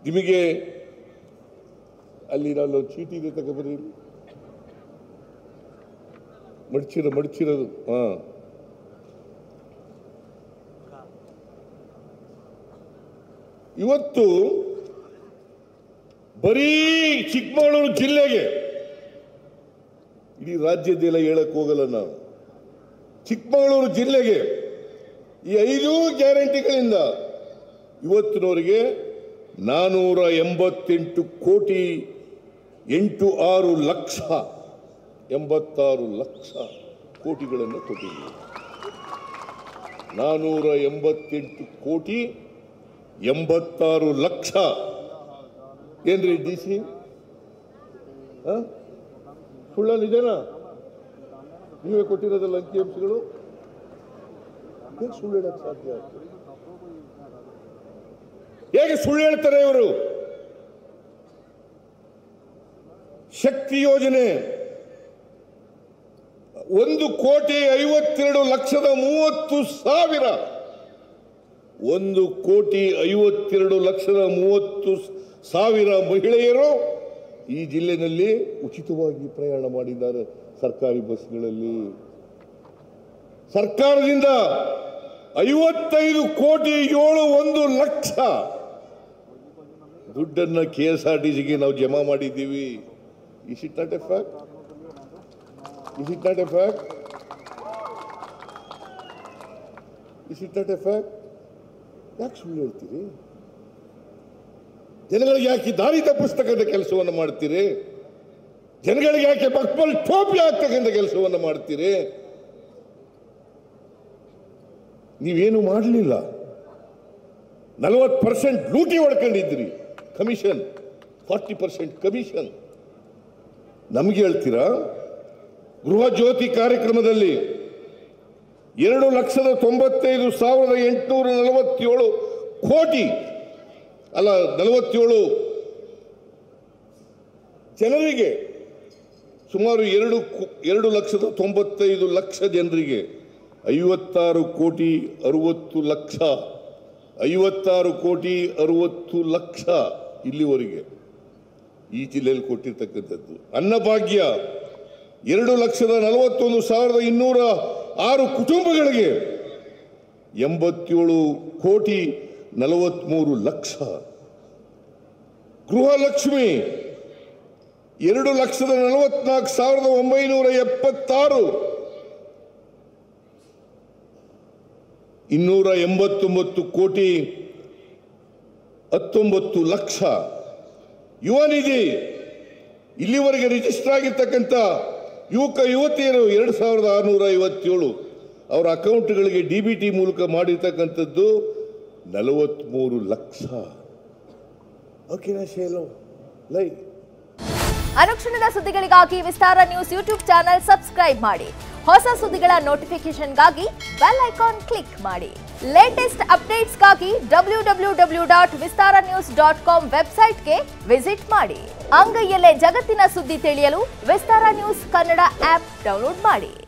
ನಿಮಗೆ ಅಲ್ಲಿ ನಾನು ಚೀಟಿ ಇದೆ ತಗೊಬರ್ರಿ ಮಡ್ಚಿರೋ ಮಡ್ಚಿರೋದು ಹಾ ಇವತ್ತು ಬರೀ ಚಿಕ್ಕಮಗಳೂರು ಜಿಲ್ಲೆಗೆ ಇಡೀ ರಾಜ್ಯದೆಲ್ಲ ಹೇಳಕ್ ಹೋಗಲ್ಲ ನಾವು ಚಿಕ್ಕಮಗಳೂರು ಜಿಲ್ಲೆಗೆ ಈ ಐದು ಗ್ಯಾರಂಟಿಗಳಿಂದ ಇವತ್ತಿನವರೆಗೆ ನಾನೂರ ಎಂಬತ್ತೆಂಟು ಕೋಟಿ ಎಂಟು ಆರು ಲಕ್ಷ ಎಂಬತ್ತಾರು ಲಕ್ಷ ಕೋಟಿಗಳನ್ನು ಕೊಟ್ಟಿದ್ದೀವಿ ನಾನೂರ ಎಂಬತ್ತೆಂಟು ಕೋಟಿ ಎಂಬತ್ತಾರು ಲಕ್ಷ ಏನ್ರಿ ಡಿ ಸಿ ಸುಳ್ಳ ನಿಜನಾ ನೀವೇ ಕೊಟ್ಟಿರೋದಲ್ಲ ಅಂಕಿಅಂಶಗಳು ಹೇಗೆ ಸುಳ್ಳು ಹೇಳಕ್ ಸಾಧ್ಯ ಆಗ್ತದೆ ಹೇಗೆ ಸುಳ್ಳು ಹೇಳ್ತಾರೆ ಇವರು ಶಕ್ತಿ ಯೋಜನೆ ಒಂದು ಕೋಟಿ ಐವತ್ತೆರಡು ಲಕ್ಷದ ಮೂವತ್ತು ಸಾವಿರ ಒಂದು ಕೋಟಿ ಐವತ್ತೆರಡು ಲಕ್ಷದ ಮೂವತ್ತು ಸಾವಿರ ಮಹಿಳೆಯರು ಈ ಜಿಲ್ಲೆನಲ್ಲಿ ಉಚಿತವಾಗಿ ಪ್ರಯಾಣ ಮಾಡಿದ್ದಾರೆ ಸರ್ಕಾರಿ ಬಸ್ಗಳಲ್ಲಿ ಸರ್ಕಾರದಿಂದ ಐವತ್ತೈದು ಕೋಟಿ ಏಳು ಒಂದು ಲಕ್ಷ ದುಡ್ಡನ್ನ ಕೆ ಎಸ್ ಆರ್ ಟಿ ಸಿಗೆ ನಾವು ಜಮಾ ಮಾಡಿದ್ದೀವಿ is it not a fact is it not a fact is it not a fact ಯಾಕೆ ಸುಳ್ಳು ಹೇಳ್ತೀರಿ ಜನಗಳಿಗೆ ಯಾಕೆ ದಾರಿ ತಪ್ಪಿಸ್ತಕ್ಕಂಥ ಕೆಲಸವನ್ನು ಮಾಡ್ತೀರಿ ಜನಗಳಿಗೆ ಯಾಕೆ ಮಕ್ಕಳು ಟೋಪಿ ಆಗ್ತಕ್ಕಂಥ ಕೆಲಸವನ್ನು ಮಾಡ್ತೀರಿ ನೀವೇನು ಮಾಡಲಿಲ್ಲ ನಲವತ್ತು ಪರ್ಸೆಂಟ್ ಲೂಟಿ ಹೊಡ್ಕೊಂಡಿದ್ರಿ ಕಮಿಷನ್ ಫಾರ್ಟಿ ಪರ್ಸೆಂಟ್ ಕಮಿಷನ್ ನಮ್ಗೆ ಹೇಳ್ತೀರಾ ಗೃಹ ಜ್ಯೋತಿ ಕಾರ್ಯಕ್ರಮದಲ್ಲಿ ಎರಡು ಲಕ್ಷದ ತೊಂಬತ್ತೈದು ಸಾವಿರದ ಎಂಟುನೂರ ನಲವತ್ತೇಳು ಕೋಟಿ ಅಲ್ಲ ನಲವತ್ತೇಳು ಜನರಿಗೆ ಸುಮಾರು ಎರಡು ಕೋ- ಎರಡು ಲಕ್ಷದ ತೊಂಬತ್ತೈದು ಲಕ್ಷ ಜನರಿಗೆ ಐವತ್ತಾರು ಕೋಟಿ ಅರುವತ್ತು ಲಕ್ಷ ಐವತ್ತಾರು ಕೋಟಿ ಅರುವತ್ತು ಲಕ್ಷ ಇಲ್ಲಿವರೆಗೆ ಈ ಜಿಲ್ಲೆಯಲ್ಲಿ ಕೊಟ್ಟಿರ್ತಕ್ಕಂಥದ್ದು ಅನ್ನಭಾಗ್ಯ ಎರಡು ಲಕ್ಷದ ನಲವತ್ತೊಂದು ಸಾವಿರದ ಇನ್ನೂರ ಆರು ಕುಟುಂಬಗಳಿಗೆ ಎಂಬತ್ತೇಳು ಕೋಟಿ ನಲವತ್ಮೂರು ಲಕ್ಷ ಗೃಹಲಕ್ಷ್ಮಿ ಎರಡು ಲಕ್ಷದ ನಲವತ್ನಾಲ್ಕು ಸಾವಿರದ ಒಂಬೈನೂರ ಎಪ್ಪತ್ತಾರು ಇನ್ನೂರ ಎಂಬತ್ತೊಂಬತ್ತು ಕೋಟಿ ಹತ್ತೊಂಬತ್ತು ಲಕ್ಷ ಯುವ ನಿಧಿ ಇಲ್ಲಿವರೆಗೆ ರಿಜಿಸ್ಟರ್ ಆಗಿರ್ತಕ್ಕಂಥ ಯುವಕ ಯುವತಿಯರು ಎರಡು ಸಾವಿರದ ಆರುನೂರ ಐವತ್ತೇಳು ಅವರ ಅಕೌಂಟ್ಗಳಿಗೆ ಡಿ ಬಿ ಟಿ ಮೂಲಕ ಮಾಡಿರ್ತಕ್ಕಂಥದ್ದು ನಲವತ್ಮೂರು ಲಕ್ಷ ಓಕೆನಾ ಶೇಲು ಲೈ ಅನುಕ್ಷಣದ ಸುದ್ದಿಗಳಿಗಾಗಿ Vistara news YouTube channel subscribe ಮಾಡಿ ಹೊಸ ಸುದ್ದಿಗಳ ನೋಟಿಫಿಕೇಶನ್ಗಾಗಿ ಬೆಲ್ ಐಕಾನ್ ಕ್ಲಿಕ್ ಮಾಡಿ ಲೇಟೆಸ್ಟ್ ಅಪ್ಡೇಟ್ಸ್ಗಾಗಿ W W W dot Vistara news dot com ವೆಬ್ಸೈಟ್ಗೆ ವಿಸಿಟ್ ಮಾಡಿ ಅಂಗೈಯಲ್ಲೇ ಜಗತ್ತಿನ ಸುದ್ದಿ ತಿಳಿಯಲು Vistara news Kannada app download ಮಾಡಿ